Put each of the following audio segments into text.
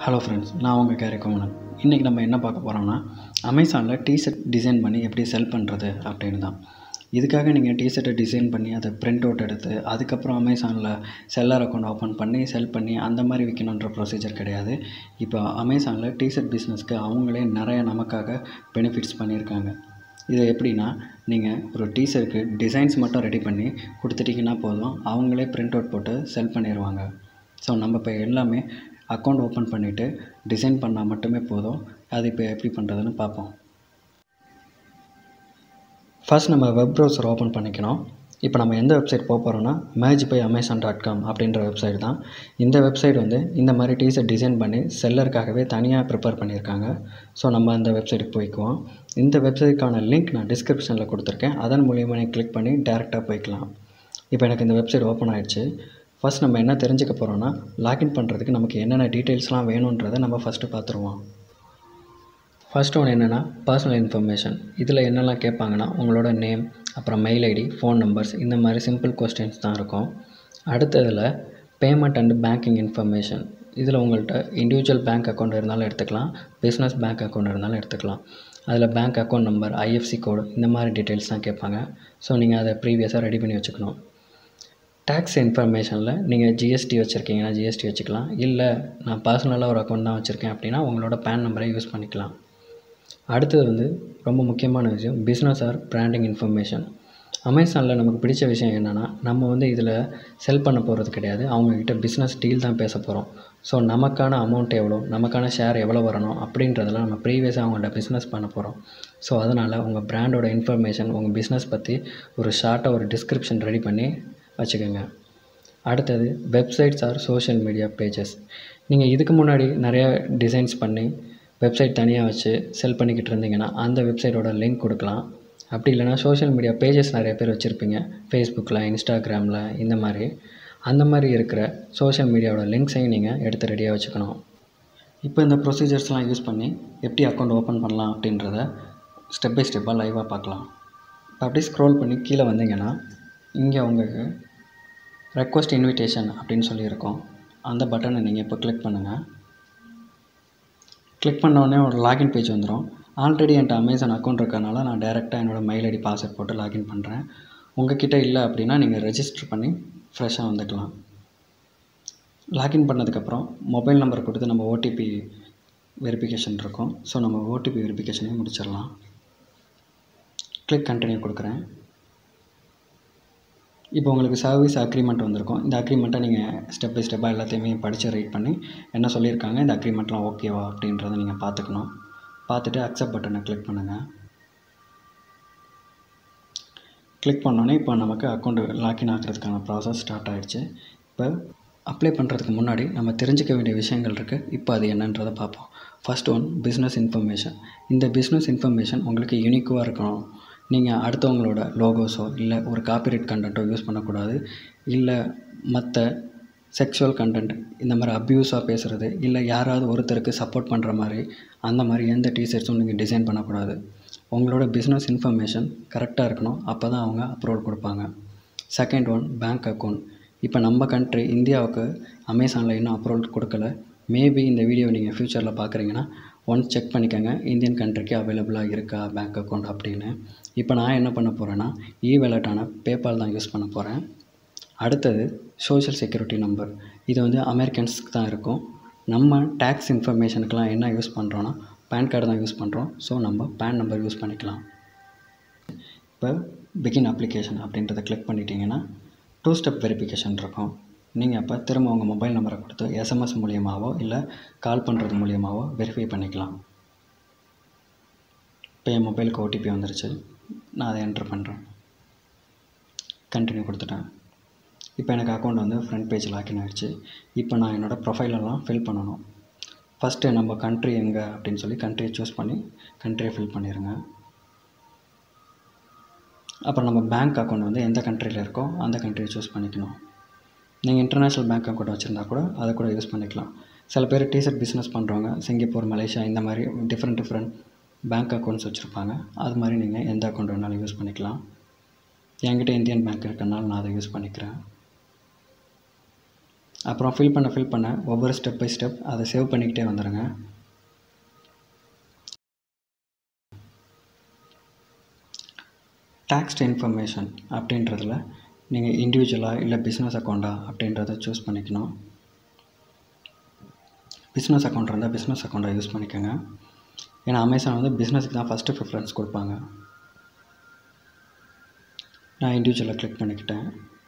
hello friends நான் உங்கள் carry கோமனன் இன்றைக்கி நம்ம என்ன பார்க்க போகிறோம்னா அமேசானில் டிஷர்ட் டிசைன் பண்ணி எப்படி செல் பண்ணுறது அப்படின்னு தான் இதுக்காக நீங்கள் டிஷர்ட்டை டிசைன் பண்ணி அதை பிரிண்ட் அவுட் எடுத்து அதுக்கப்புறம் அமேசானில் செல்லர் அக்கௌண்ட் ஓப்பன் பண்ணி செல் பண்ணி அந்த மாதிரி விற்கணுன்ற ப்ரொசீஜர் கிடையாது இப்போ அமேசானில் டிஷர்ட் பிஸ்னஸ்க்கு அவங்களே நிறைய நமக்காக பெனிஃபிட்ஸ் பண்ணியிருக்காங்க இது எப்படின்னா நீங்கள் ஒரு டீஷர்ட்க்கு டிசைன்ஸ் மட்டும் ரெடி பண்ணி கொடுத்துட்டிங்கன்னா போதும் அவங்களே பிரிண்ட் அவுட் போட்டு செல் பண்ணிடுவாங்க ஸோ நம்ம இப்போ எல்லாமே அக்கௌண்ட் ஓப்பன் பண்ணிவிட்டு டிசைன் பண்ணால் மட்டுமே போதும் அது இப்போ எப்படி பண்ணுறதுன்னு பார்ப்போம் ஃபர்ஸ்ட் நம்ம வெப் ப்ரௌசர் ஓப்பன் பண்ணிக்கணும் இப்போ நம்ம எந்த வெப்சைட் போக போகிறோம்னா மேஜ் பை அமேசான் டாட் காம் அப்படின்ற வெப்சைட் தான் இந்த வெப்சைட் வந்து இந்த மாதிரி டீஷர்ட் டிசைன் பண்ணி செல்லருக்காகவே தனியாக ப்ரிப்பேர் பண்ணியிருக்காங்க ஸோ நம்ம அந்த வெப்சைட்டுக்கு போய்க்குவோம் இந்த வெப்சைட்டுக்கான லிங்க் நான் டிஸ்கிரிப்ஷனில் கொடுத்துருக்கேன் அதன் மூலியமாக நீங்கள் கிளிக் பண்ணி டேரெக்டாக போய்க்கலாம் இப்போ எனக்கு இந்த வெப்சைட் ஓப்பன் ஆயிடுச்சு ஃபஸ்ட் நம்ம என்ன தெரிஞ்சுக்க போகிறோம்னா லாகின் பண்ணுறதுக்கு நமக்கு என்னென்ன டீட்டெயில்ஸ்லாம் வேணுன்றதை நம்ம ஃபஸ்ட்டு பார்த்துருவோம் ஃபர்ஸ்ட் ஒன்று என்னென்னா பர்சனல் இன்ஃபர்மேஷன் இதில் என்னெல்லாம் கேட்பாங்கன்னா உங்களோட நேம் அப்புறம் மெயில் ஐடி ஃபோன் நம்பர்ஸ் இந்த மாதிரி சிம்பிள் கொஸ்டின்ஸ் தான் இருக்கும் அடுத்ததில் பேமெண்ட் அண்ட் பேங்கிங் இன்ஃபர்மேஷன் இதில் உங்கள்கிட்ட இண்டிவிஜுவல் பேங்க் அக்கௌண்ட் இருந்தாலும் எடுத்துக்கலாம் பிஸ்னஸ் பேங்க் அக்கௌண்ட் இருந்தாலும் எடுத்துக்கலாம் அதில் bank account number IFSC code இந்த மாதிரி டீட்டெயில்ஸ் தான் கேட்பாங்க ஸோ நீங்கள் அதை ப்ரீவியஸாக ரெடி பண்ணி வச்சுக்கணும் டேக்ஸ் இன்ஃபர்மேஷனில் நீங்கள் ஜிஎஸ்டி வச்சுருக்கீங்கன்னா ஜிஎஸ்டி வச்சுக்கலாம் இல்லை நான் பர்சனலாக ஒரு அக்கௌண்ட் தான் வச்சுருக்கேன் அப்படின்னா உங்களோட பேன் நம்பரை யூஸ் பண்ணிக்கலாம் அடுத்தது வந்து ரொம்ப முக்கியமான விஷயம் பிஸ்னஸ் ஆர் பிராண்டிங் இன்ஃபர்மேஷன் அமேசானில் நமக்கு பிடிச்ச விஷயம் என்னென்னா நம்ம வந்து இதில் செல் பண்ண போகிறது கிடையாது அவங்கக்கிட்ட பிஸ்னஸ் டீல் தான் பேச போகிறோம் ஸோ நமக்கான அமௌண்ட் எவ்வளோ நமக்கான ஷேர் எவ்வளோ வரணும் அப்படின்றதெல்லாம் நம்ம ப்ரீவியஸாக அவங்கள்ட்ட பிஸ்னஸ் பண்ண போகிறோம் ஸோ அதனால் உங்கள் பிராண்டோட இன்ஃபர்மேஷன் உங்கள் பிஸ்னஸ் பற்றி ஒரு ஷார்ட்டாக ஒரு டிஸ்கிரிப்ஷன் ரெடி பண்ணி வச்சுக்கோங்க அடுத்தது websites or social media pages நீங்கள் இதுக்கு முன்னாடி நிறையா டிசைன்ஸ் பண்ணி வெப்சைட் தனியாக வச்சு செல் பண்ணிக்கிட்டு இருந்தீங்கன்னா அந்த வெப்சைட்டோட லிங்க் கொடுக்கலாம் அப்படி இல்லைனா சோஷியல் மீடியா பேஜஸ் நிறைய பேர் வச்சுருப்பீங்க ஃபேஸ்புக்கில் இன்ஸ்டாகிராமில் இந்த மாதிரி அந்த மாதிரி இருக்கிற சோஷியல் மீடியாவோட லிங்க்ஸையும் நீங்கள் எடுத்து ரெடியாக வச்சுக்கணும் இப்போ இந்த ப்ரொசீஜர்ஸ்லாம் யூஸ் பண்ணி எப்படி அக்கௌண்ட் ஓப்பன் பண்ணலாம் அப்படின்றத ஸ்டெப் பை ஸ்டெப்பாக லைவாக பார்க்கலாம் இப்போ அப்படியே ஸ்க்ரோல் பண்ணி கீழே வந்தீங்கன்னா இங்கே உங்களுக்கு ரெக்வஸ்ட் இன்விடேஷன் அப்படின்னு சொல்லியிருக்கோம் அந்த பட்டனை நீங்கள் இப்போ கிளிக் பண்ணுங்கள் கிளிக் பண்ணோடனே ஒரு லாகின் பேஜ் வந்துடும் ஆல்ரெடி என்கிட்ட அமேசான் அக்கௌண்ட் இருக்கறனால நான் டேரெக்டாக என்னோடய மெயில் ஐடி பாஸ்வேர்ட் போட்டு லாகின் பண்ணுறேன் உங்ககிட்ட இல்லை அப்படின்னா நீங்கள் ரெஜிஸ்டர் பண்ணி ஃப்ரெஷ்ஷாக வந்துக்கலாம் லாகின் பண்ணதுக்கப்புறம் மொபைல் நம்பர் கொடுத்து நம்ம ஓடிபி வெரிஃபிகேஷன் இருக்கும் ஸோ நம்ம ஓடிபி வெரிஃபிகேஷனையும் முடிச்சிடலாம் கிளிக் கண்டினியூ கொடுக்குறேன் இப்போ உங்களுக்கு சர்வீஸ் அக்ரிமெண்ட் வந்திருக்கும் இந்த அக்ரிமெண்ட்டை நீங்கள் ஸ்டெப் பை ஸ்டெப்பாக எல்லாத்தையுமே படித்து ரைட் பண்ணி என்ன சொல்லியிருக்காங்க இந்த அக்ரிமெண்ட்லாம் ஓகேவா அப்படின்றத நீங்கள் பார்த்துக்கணும் பார்த்துட்டு அக்செப்ட் பட்டனை கிளிக் பண்ணுங்கள் கிளிக் பண்ணோன்னே இப்போ நமக்கு அக்கௌண்ட் லாக்இன் ஆகிறதுக்கான ப்ராசஸ் ஸ்டார்ட் ஆகிடுச்சு இப்போ அப்ளை பண்ணுறதுக்கு முன்னாடி நம்ம தெரிஞ்சிக்க வேண்டிய விஷயங்கள் இருக்குது இப்போ அது என்னன்றதை பார்ப்போம் ஃபஸ்ட் ஒன் பிஸ்னஸ் இன்ஃபர்மேஷன் இந்த பிஸ்னஸ் இன்ஃபர்மேஷன் உங்களுக்கு யூனிக்குவாக இருக்கணும் நீங்கள் அடுத்தவங்களோட லோகோஸோ இல்லை ஒரு காப்பிரைட் கண்டென்ட்டோ யூஸ் பண்ணக்கூடாது இல்லை மற்ற செக்ஷுவல் கண்டென்ட் இந்த மாதிரி அப்யூஸாக பேசுகிறது இல்லை யாராவது ஒருத்தருக்கு சப்போர்ட் பண்ணுற மாதிரி அந்த மாதிரி எந்த டிஷர்ட்ஸும் நீங்கள் டிசைன் பண்ணக்கூடாது உங்களோட பிஸ்னஸ் இன்ஃபர்மேஷன் கரெக்டாக இருக்கணும் அப்போ தான் அவங்க அப்ரோட் கொடுப்பாங்க செகண்ட் ஒன் பேங்க் அக்கௌண்ட் இப்போ நம்ம கண்ட்ரி இந்தியாவுக்கு அமேசானில் இன்னும் அப்ரோட் கொடுக்கல மேபி இந்த வீடியோ நீங்கள் ஃப்யூச்சரில் பார்க்குறீங்கன்னா ஒன்ஸ் செக் பண்ணிக்கோங்க இந்தியன் கண்ட்ரிக்கு அவைலபிளாக இருக்கா பேங்க் அக்கௌண்ட் அப்படின்னு இப்போ நான் என்ன பண்ண போகிறேன்னா இ வேலட்டான பேபால் தான் யூஸ் பண்ண போகிறேன் அடுத்தது சோஷியல் செக்யூரிட்டி நம்பர் இது வந்து அமெரிக்கன்ஸ்க்கு தான் இருக்கும் நம்ம டேக்ஸ் இன்ஃபர்மேஷனுக்கெலாம் என்ன யூஸ் பண்ணுறோன்னா பேன் கார்டு தான் யூஸ் பண்ணுறோம் ஸோ நம்ம பேன் நம்பர் யூஸ் பண்ணிக்கலாம் இப்போ பிகின் அப்ளிகேஷன் அப்படின்றத கிளிக் பண்ணிட்டீங்கன்னா டூ ஸ்டெப் வெரிஃபிகேஷன் இருக்கும் நீங்கள் அப்போ திரும்ப உங்கள் மொபைல் நம்பரை கொடுத்து எஸ்எம்எஸ் மூலியமாகவோ இல்லை கால் பண்ணுறது மூலியமாகவோ வெரிஃபை பண்ணிக்கலாம் இப்போ என் மொபைலுக்கு ஓடிபி வந்துருச்சு நான் அதை என்ட்ரு பண்ணுறேன் கண்டினியூ கொடுத்துட்டேன் இப்போ எனக்கு அக்கௌண்ட் வந்து ஃப்ரண்ட் பேஜ் லாக்கின் ஆகிடுச்சு இப்போ நான் என்னோடய ப்ரொஃபைலெல்லாம் ஃபில் பண்ணணும் ஃபஸ்ட்டு நம்ம கண்ட்ரி எங்கே அப்படின்னு சொல்லி கண்ட்ரியை சூஸ் பண்ணி கண்ட்ரியை ஃபில் பண்ணிடுங்க அப்புறம் நம்ம பேங்க் அக்கௌண்ட் வந்து எந்த கண்ட்ரியில் இருக்கோ அந்த கண்ட்ரியை சூஸ் பண்ணிக்கணும் நீங்கள் இன்டர்நேஷ்னல் பேங்க் அக்கௌண்ட் வச்சுருந்தா கூட அதை கூட யூஸ் பண்ணிக்கலாம் சில பேர் டிஷர்ட் பிஸ்னஸ் பண்ணுறவங்க சிங்கப்பூர் மலேசியா இந்த மாதிரி டிஃப்ரெண்ட் டிஃப்ரெண்ட் பேங்க் அக்கௌண்ட்ஸ் வச்சுருப்பாங்க அது மாதிரி நீங்கள் எந்த அக்கௌண்ட் வேணாலும் யூஸ் பண்ணிக்கலாம் என்கிட்ட இந்தியன் பேங்க் இருக்கனால நான் அதை யூஸ் பண்ணிக்கிறேன் அப்புறம் ஃபில் பண்ண ஃபில் பண்ண ஒவ்வொரு ஸ்டெப் பை ஸ்டெப் அதை சேவ் பண்ணிக்கிட்டே வந்துடுங்க டேக்ஸ்ட் இன்ஃபர்மேஷன் அப்படின்றதுல நீங்கள் இண்டிவிஜுவலாக இல்லை பிஸ்னஸ் அக்கௌண்ட்டா அப்படின்றத சூஸ் பண்ணிக்கணும் பிஸ்னஸ் அக்கௌண்ட் இருந்தால் பிஸ்னஸ் அக்கௌண்ட்டை யூஸ் பண்ணிக்கோங்க ஏன்னா அமேசான் வந்து பிஸ்னஸுக்கு தான் ஃபஸ்ட்டு ப்ரிஃபரன்ஸ் கொடுப்பாங்க நான் இண்டிவிஜுவலாக கிளிக் பண்ணிக்கிட்டேன்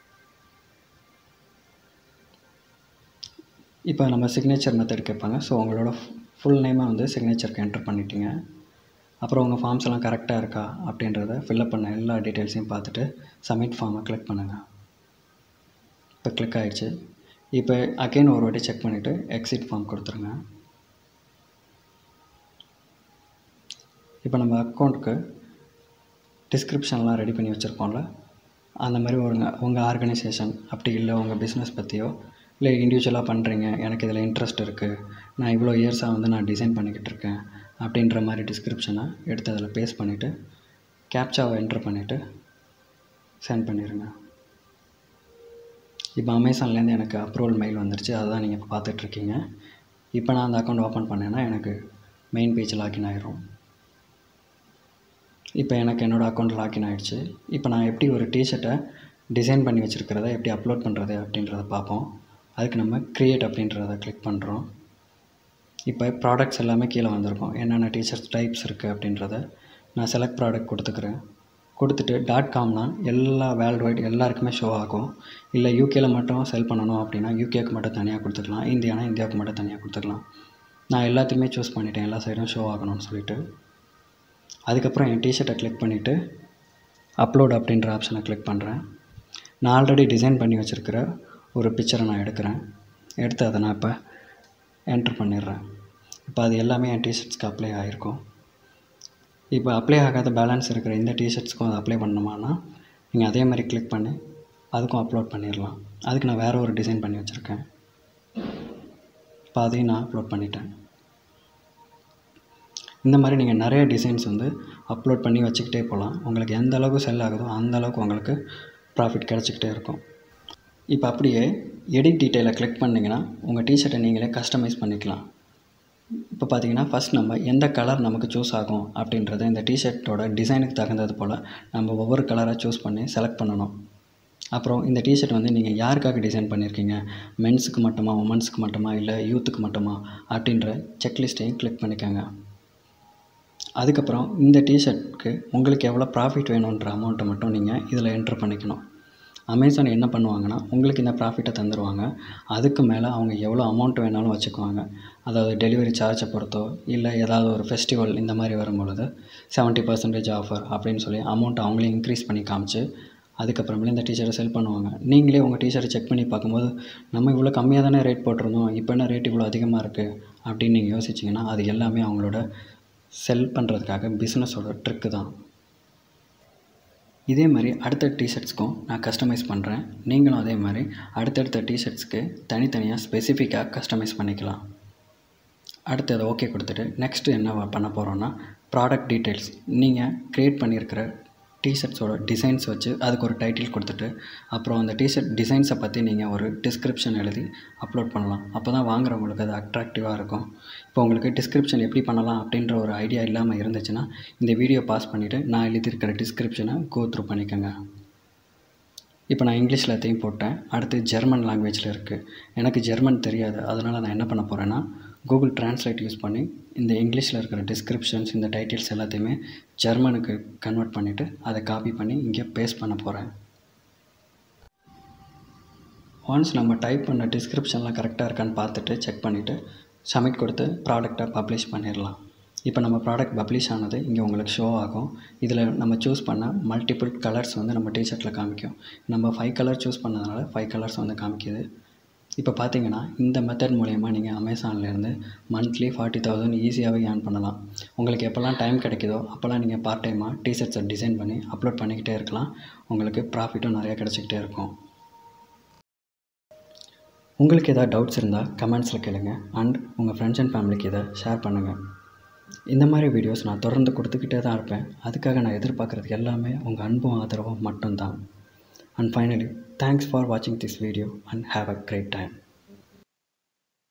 இப்போ நம்ம சிக்னேச்சர் மெத்தட் கேட்பாங்க ஸோ உங்களோட ஃபுல் நேமை வந்து சிக்னேச்சருக்கு என்டர் பண்ணிட்டீங்க அப்புறம் உங்கள் ஃபார்ம்ஸ் எல்லாம் கரெக்டாக இருக்கா அப்படின்றத ஃபில்அப் பண்ண எல்லா டீட்டெயில்ஸையும் பார்த்துட்டு சப்மிட் ஃபார்மை கிளிக் பண்ணுங்கள் இப்போ கிளிக் ஆகிடுச்சு இப்போ அகெயின் ஒரு வாட்டி செக் பண்ணிவிட்டு எக்ஸிட் ஃபார்ம் கொடுத்துருங்க இப்போ நம்ம அக்கௌண்ட்டுக்கு டிஸ்கிரிப்ஷன்லாம் ரெடி பண்ணி வச்சுருப்போம்ல அந்த மாதிரி ஒரு உங்கள் ஆர்கனைசேஷன் அப்படி இல்லை உங்கள் பிஸ்னஸ் பற்றியோ இல்லை இண்டிவிஜுவலாக பண்ணுறீங்க எனக்கு இதில் இன்ட்ரெஸ்ட் இருக்குது நான் இவ்வளோ இயர்ஸாக வந்து நான் டிசைன் பண்ணிக்கிட்டு இருக்கேன் அப்படின்ற மாதிரி டிஸ்கிரிப்ஷனை எடுத்து அதில் பேஸ்ட் பண்ணிவிட்டு கேப்சாவை என்ட்ரு பண்ணிவிட்டு சென்ட் பண்ணிடுங்க இப்போ அமேசான்லேருந்து எனக்கு அப்ரூவல் மெயில் வந்துருச்சு அதுதான் நீங்கள் இப்போ பார்த்துட்ருக்கீங்க இப்போ நான் அந்த அக்கௌண்ட் ஓப்பன் பண்ணேன்னா எனக்கு மெயின் பேஜ் லாகின் ஆயிரும் இப்போ எனக்கு என்னோடய அக்கௌண்ட் லாகின் ஆகிடுச்சு இப்போ நான் எப்படி ஒரு டிஷர்ட்டை டிசைன் பண்ணி வச்சுருக்கிறத எப்படி அப்லோட் பண்ணுறது அப்படின்றத பார்ப்போம் அதுக்கு நம்ம க்ரியேட் அப்படின்றத கிளிக் பண்ணுறோம் இப்போ ப்ராடக்ட்ஸ் எல்லாமே கீழே வந்திருக்கும் என்னென்ன டிஷர்ட்ஸ் டைப்ஸ் இருக்குது அப்படின்றத நான் செலக்ட் ப்ராடக்ட் கொடுத்துக்கிறேன் கொடுத்துட்டு டாட் காம்னா எல்லா வேர்ல்டு வைட் எல்லாருக்குமே ஷோ ஆகும் இல்லை யூகேல மட்டும் செல் பண்ணணும் அப்படின்னா யூகேக்கு மட்டும் தனியாக கொடுத்துக்கலாம் இந்தியானா இந்தியாவுக்கு மட்டும் தனியாக கொடுத்துக்கலாம் நான் எல்லாத்தையுமே சூஸ் பண்ணிட்டேன் எல்லா சைடும் ஷோ ஆகணும்னு சொல்லிட்டு அதுக்கப்புறம் என் டிஷர்ட்டை கிளிக் பண்ணிவிட்டு அப்லோட் அப்படின்ற ஆப்ஷனை கிளிக் பண்ணுறேன் நான் ஆல்ரெடி டிசைன் பண்ணி வச்சுருக்கிற ஒரு பிக்சரை நான் எடுக்கிறேன் எடுத்து அதை நான் இப்போ என்ட்ரு பண்ணிடுறேன் இப்போ அது எல்லாமே என் டிஷர்ட்ஸ்க்கு அப்ளை ஆகிருக்கும் இப்போ அப்ளை ஆகாத பேலன்ஸ் இருக்கிற இந்த டிஷர்ட்ஸ்க்கும் அதை அப்ளை பண்ணணுமானா நீங்கள் அதே மாதிரி கிளிக் பண்ணி அதுக்கும் அப்லோட் பண்ணிடலாம் அதுக்கு நான் வேறு ஒரு டிசைன் பண்ணி வச்சுருக்கேன் இப்போ அதையும் நான் அப்லோட் பண்ணிட்டேன் இந்த மாதிரி நீங்கள் நிறைய டிசைன்ஸ் வந்து அப்லோட் பண்ணி வச்சுக்கிட்டே போகலாம் உங்களுக்கு எந்த அளவுக்கு செல் ஆகுதோ அந்த அளவுக்கு உங்களுக்கு ப்ராஃபிட் கிடச்சிக்கிட்டே இருக்கும் இப்போ அப்படியே எடிட் டீட்டெயிலை கிளிக் பண்ணிங்கன்னா உங்கள் டிஷர்ட்டை நீங்களே கஸ்டமைஸ் பண்ணிக்கலாம் இப்போ பார்த்தீங்கன்னா ஃபஸ்ட் நம்ம எந்த கலர் நமக்கு சூஸ் ஆகும் அப்படின்றத இந்த டிஷர்ட்டோட டிசைனுக்கு தகுந்தது போல் நம்ம ஒவ்வொரு கலராக சூஸ் பண்ணி செலக்ட் பண்ணணும் அப்புறம் இந்த டிஷர்ட் வந்து நீங்கள் யாருக்காக டிசைன் பண்ணியிருக்கீங்க மென்ஸுக்கு மட்டுமா உமன்ஸுக்கு மட்டுமா இல்லை யூத்துக்கு மட்டுமா அப்படின்ற செக்லிஸ்ட்டையும் கிளிக் பண்ணிக்கோங்க அதுக்கப்புறம் இந்த டிஷர்ட்க்கு உங்களுக்கு எவ்வளோ ப்ராஃபிட் வேணுன்ற அமௌண்ட்டை மட்டும் நீங்கள் இதில் என்ட்ரு பண்ணிக்கணும் அமேசான் என்ன பண்ணுவாங்கன்னா உங்களுக்கு இந்த ப்ராஃபிட்டை தந்துடுவாங்க அதுக்கு மேலே அவங்க எவ்வளோ அமௌண்ட் வேணாலும் வச்சுக்குவாங்க அதாவது டெலிவரி சார்ஜை பொறுத்தோ இல்லை ஏதாவது ஒரு ஃபெஸ்டிவல் இந்த மாதிரி வரும்பொழுது செவன்ட்டி பர்சன்டேஜ் ஆஃபர் அப்படின்னு சொல்லி அமௌண்ட் அவங்களே இன்க்ரீஸ் பண்ணி காமிச்சு அதுக்கப்புறமேல இந்த டிஷர்ட்டை செல் பண்ணுவாங்க நீங்களே உங்கள் டிஷர்ட்டை செக் பண்ணி பார்க்கும்போது நம்ம இவ்வளோ கம்மியாக தானே ரேட் போட்டிருந்தோம் இப்போ என்ன ரேட் இவ்வளோ அதிகமாக இருக்குது அப்படின்னு நீங்கள் யோசிச்சிங்கன்னா அது எல்லாமே அவங்களோட செல் பண்ணுறதுக்காக பிஸ்னஸோட ட்ரிக்கு தான் இதே மாதிரி அடுத்த டிஷர்ட்ஸ்க்கும் நான் கஸ்டமைஸ் பண்ணுறேன் நீங்களும் அதே மாதிரி அடுத்தடுத்த டிஷர்ட்ஸ்க்கு தனித்தனியாக ஸ்பெசிஃபிக்காக கஸ்டமைஸ் பண்ணிக்கலாம் அடுத்து அதை ஓகே கொடுத்துட்டு நெக்ஸ்ட்டு என்ன பண்ண போகிறோன்னா ப்ராடக்ட் டீட்டெயில்ஸ் நீங்கள் க்ரியேட் பண்ணியிருக்கிற டிஷர்ட்ஸோட டிசைன்ஸ் வச்சு அதுக்கு ஒரு டைட்டில் கொடுத்துட்டு அப்புறம் அந்த டிஷர்ட் டிசைன்ஸை பற்றி நீங்கள் ஒரு டிஸ்கிரிப்ஷன் எழுதி அப்லோட் பண்ணலாம் அப்போ தான் வாங்குறவங்களுக்கு அது அட்ராக்டிவாக இருக்கும் இப்போ உங்களுக்கு டிஸ்கிரிப்ஷன் எப்படி பண்ணலாம் அப்படின்ற ஒரு ஐடியா இல்லாமல் இருந்துச்சுன்னா இந்த வீடியோ பாஸ் பண்ணிவிட்டு நான் எழுதியிருக்கிற டிஸ்கிரிப்ஷனை கோ த்ரூ பண்ணிக்கோங்க இப்போ நான் இங்கிலீஷில் எல்லாத்தையும் போட்டேன் அடுத்து ஜெர்மன் லாங்குவேஜில் இருக்குது எனக்கு ஜெர்மன் தெரியாது அதனால் நான் என்ன பண்ண போகிறேன்னா கூகுள் ட்ரான்ஸ்லேட் யூஸ் பண்ணி இந்த இங்கிலீஷில் இருக்கிற டிஸ்கிரிப்ஷன்ஸ் இந்த டைட்டில்ஸ் எல்லாத்தையுமே ஜெர்மனுக்கு கன்வெர்ட் பண்ணிவிட்டு அதை காப்பி பண்ணி இங்கே பேஸ்ட் பண்ண போகிறேன் ஒன்ஸ் நம்ம டைப் பண்ண டிஸ்கிரிப்ஷன்லாம் கரெக்டாக இருக்கான்னு பார்த்துட்டு செக் பண்ணிவிட்டு சப்மிட் கொடுத்து ப்ராடக்டை பப்ளிஷ் பண்ணிடலாம் இப்போ நம்ம ப்ராடக்ட் பப்ளிஷ் ஆனது இங்கே உங்களுக்கு ஷோ ஆகும் இதில் நம்ம சூஸ் பண்ண மல்டிபிள் கலர்ஸ் வந்து நம்ம டிஷர்ட்டில் காமிக்கும் நம்ம ஃபைவ் கலர் சூஸ் பண்ணதுனால ஃபைவ் கலர்ஸ் வந்து காமிக்குது இப்போ பார்த்தீங்கன்னா இந்த மெத்தட் மூலயமா நீங்கள் அமேசான்லேருந்து மந்த்லி ஃபார்ட்டி தௌசண்ட் ஈஸியாகவே ஏர்ன் பண்ணலாம் உங்களுக்கு எப்போல்லாம் டைம் கிடைக்குதோ அப்போல்லாம் நீங்கள் பார்ட் டைமாக டிஷர்ட்ஸை டிசைன் பண்ணி அப்லோட் பண்ணிக்கிட்டே இருக்கலாம் உங்களுக்கு ப்ராஃபிட்டும் நிறையா கிடச்சிக்கிட்டே இருக்கும் உங்களுக்கு ஏதாவது டவுட்ஸ் இருந்தால் கமெண்ட்ஸில் கேளுங்க அண்ட் உங்கள் ஃப்ரெண்ட்ஸ் அண்ட் ஃபேமிலிக்கு இதை ஷேர் பண்ணுங்கள் இந்த மாதிரி வீடியோஸ் நான் தொடர்ந்து கொடுத்துக்கிட்டே தான் இருப்பேன் அதுக்காக நான் எதிர்பார்க்குறது எல்லாமே உங்கள் அன்பும் ஆதரவும் மட்டும்தான் அண்ட் ஃபைனலி தேங்க்ஸ் ஃபார் வாட்சிங் this video and have a great time